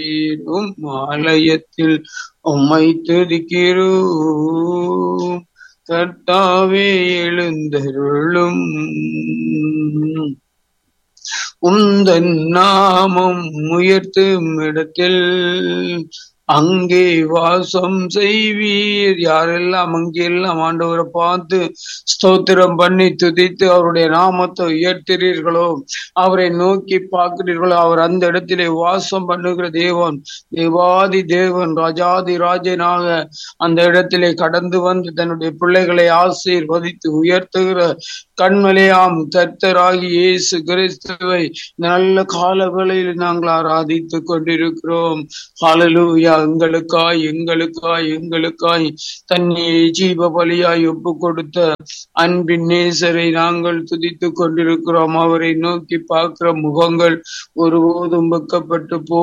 உம் ஆலயத்தில் உம்மை துதிக்கிறோம் கர்த்தாவே எழுந்தருளும் உந்தன் நாமம் உயர்த்தும் இடத்தில் அங்கே வாசம் செய்வீர் யாரெல்லாம் அங்கெல்லாம் ஆண்டவரை பார்த்து ஸ்தோத்திரம் பண்ணி துதித்து அவருடைய நாமத்தை உயர்த்துறீர்களோ அவரை நோக்கி பார்க்கிறீர்களோ அவர் அந்த இடத்திலே வாசம் பண்ணுகிற தேவன் தேவாதி தேவன் ராஜாதி ராஜனாக அந்த இடத்திலே கடந்து வந்து தன்னுடைய பிள்ளைகளை ஆசீர்வதித்து உயர்த்துகிற கண்மலையாம் கர்த்தராகி இயேசு கிறிஸ்துவை நல்ல காலங்களில் நாங்கள் ஆராதித்துக் கொண்டிருக்கிறோம் ஹalleluya எங்களுக்காய் எங்களுக்காய் எங்களுக்காய் தன்னை ஜீவ பலியாய் ஒப்பு கொடுத்த அன்பின் நேசரை நாங்கள் துதித்துக் கொண்டிருக்கிறோம் அவரை நோக்கி பார்க்கிற முகங்கள் ஒருபோதும் வெக்கப்பட்டு போ